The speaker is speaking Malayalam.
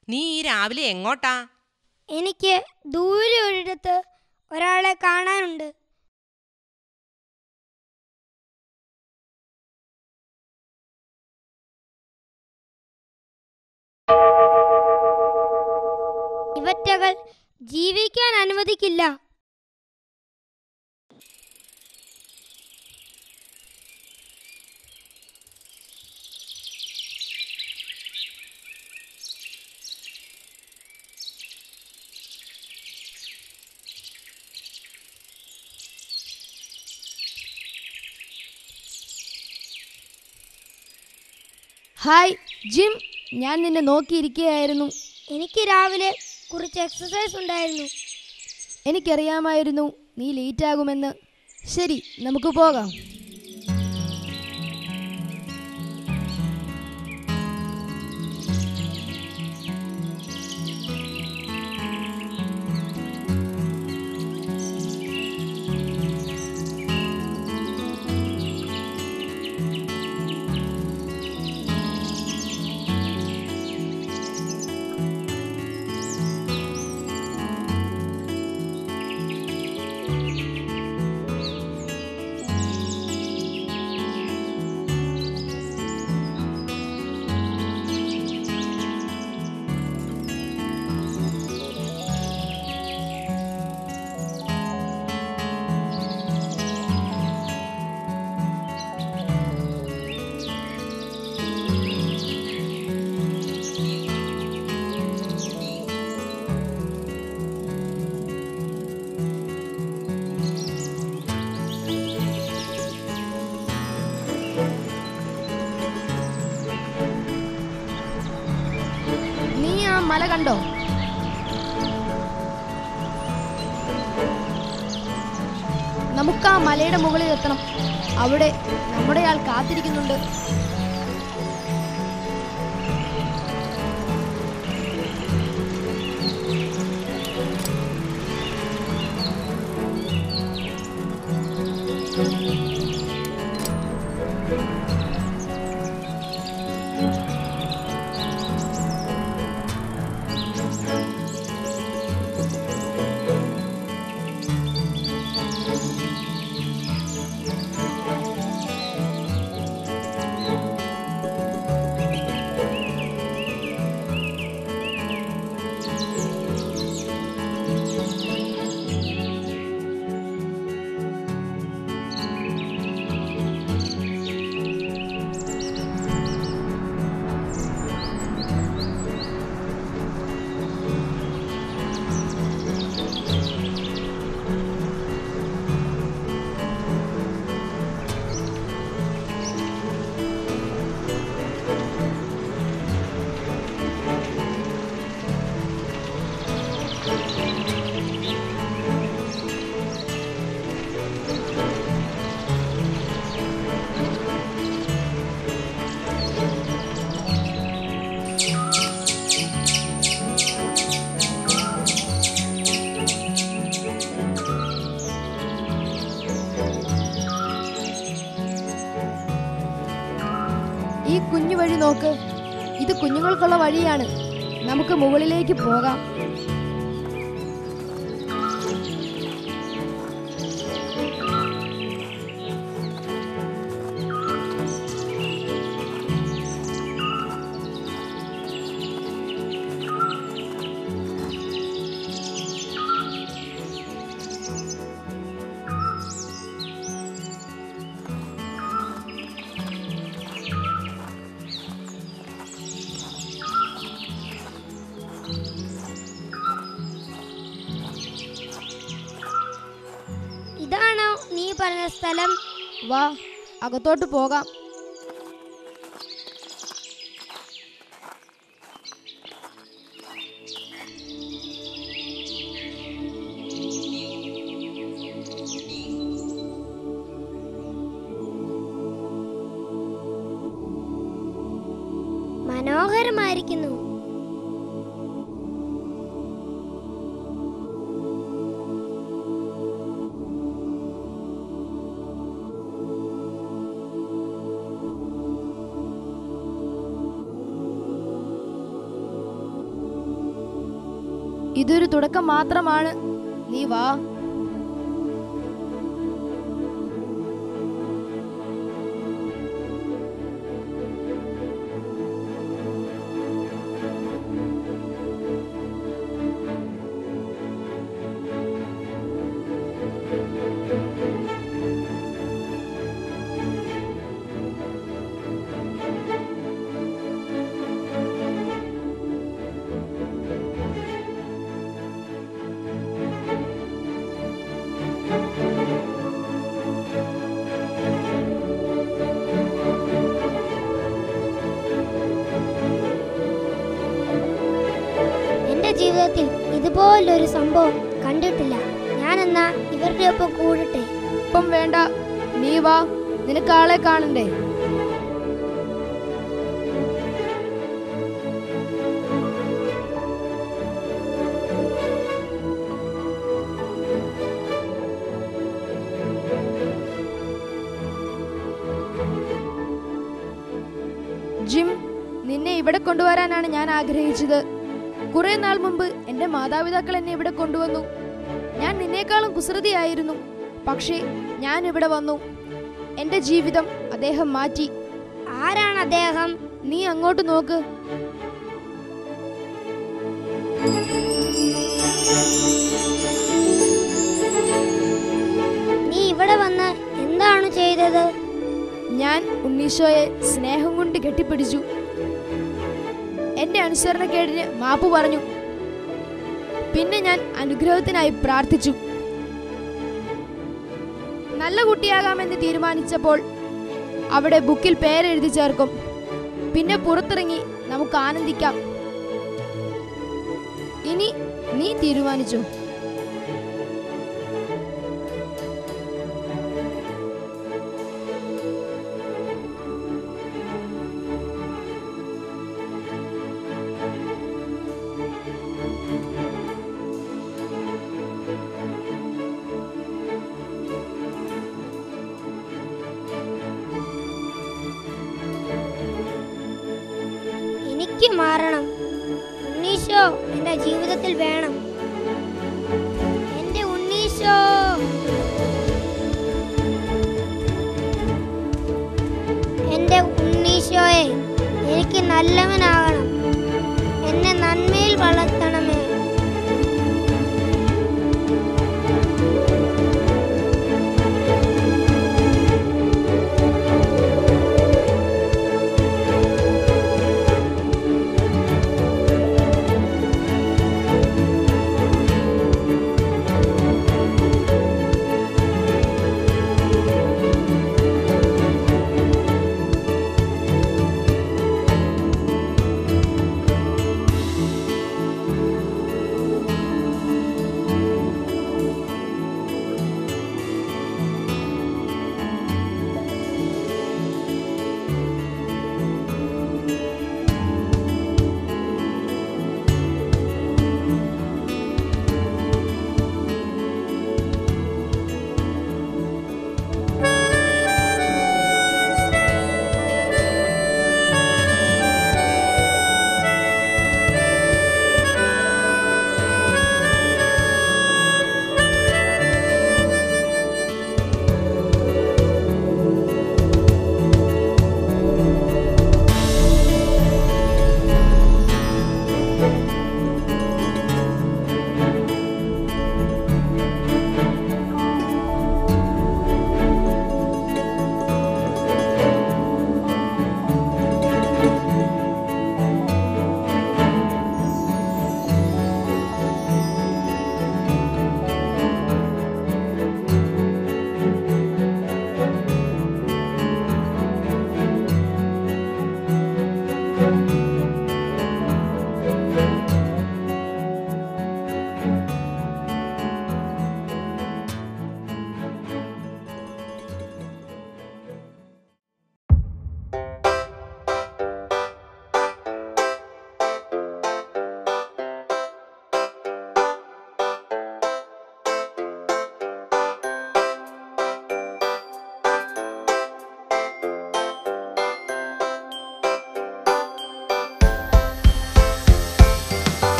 നീ ഈ രാവിലെ എങ്ങോട്ടാ എനിക്ക് ദൂരെ ഒരിടത്ത് ഒരാളെ കാണാനുണ്ട് ഇവറ്റകൾ ജീവിക്കാൻ അനുവദിക്കില്ല ഹായ് ജിം ഞാൻ നിന്നെ നോക്കിയിരിക്കുകയായിരുന്നു എനിക്ക് രാവിലെ കുറച്ച് എക്സസൈസ് ഉണ്ടായിരുന്നു എനിക്കറിയാമായിരുന്നു നീ ലേറ്റ് ആകുമെന്ന് ശരി നമുക്ക് പോകാം നീ ആ മല കണ്ടോ നമുക്ക് ആ മലയുടെ മുകളിൽ എത്തണം അവിടെ നമ്മുടെ ആൾ കാത്തിരിക്കുന്നുണ്ട് ഈ കുഞ്ഞു വഴി നോക്ക് ഇത് കുഞ്ഞുങ്ങൾക്കുള്ള വഴിയാണ് നമുക്ക് മുകളിലേക്ക് പോകാം ഇതാണോ നീ പറഞ്ഞ സ്ഥലം വാ അകത്തോട്ട് പോകാം മനോഹരമായിരിക്കുന്നു ഇതൊരു തുടക്കം മാത്രമാണ് നീ വാ എന്റെ ജീവിതത്തിൽ ഇതുപോലൊരു സംഭവം കണ്ടിട്ടില്ല ഞാൻ എന്നാ ഇവരുടെ ഒപ്പം കൂടട്ടെ ഇപ്പം വേണ്ട നീ വാ നിനക്ക് ആളെ കാണണ്ടേ ജിം നിന്നെ ഇവിടെ കൊണ്ടുവരാനാണ് ഞാൻ ആഗ്രഹിച്ചത് കുറെ നാൾ മുമ്പ് എന്റെ മാതാപിതാക്കൾ എന്നെ ഇവിടെ കൊണ്ടുവന്നു ഞാൻ നിന്നേക്കാളും കുസൃതിയായിരുന്നു പക്ഷേ ഞാൻ ഇവിടെ വന്നു എന്റെ ജീവിതം അദ്ദേഹം മാറ്റി ആരാണ് അദ്ദേഹം നീ അങ്ങോട്ട് നോക്ക് നീ ഇവിടെ വന്ന് എന്താണ് ചെയ്തത് ഞാൻ ഉണ്ണീശോയെ സ്നേഹം കൊണ്ട് കെട്ടിപ്പിടിച്ചു എന്റെ അനുസരണക്കേടിന് മാപ്പ് പറഞ്ഞു പിന്നെ ഞാൻ അനുഗ്രഹത്തിനായി പ്രാർത്ഥിച്ചു നല്ല കുട്ടിയാകാമെന്ന് തീരുമാനിച്ചപ്പോൾ അവിടെ ബുക്കിൽ പേരെഴുതി ചേർക്കും പിന്നെ പുറത്തിറങ്ങി നമുക്ക് ആനന്ദിക്കാം ഇനി നീ തീരുമാനിച്ചു എനിക്ക് മാറണം ഉണ്ണീശോ എന്റെ ജീവിതത്തിൽ വേണം എന്റെ ഉണ്ണീശോ എന്റെ ഉണ്ണീശോയെ എനിക്ക് നല്ലവനാകണം എന്നെ നന്മയിൽ വളർത്തി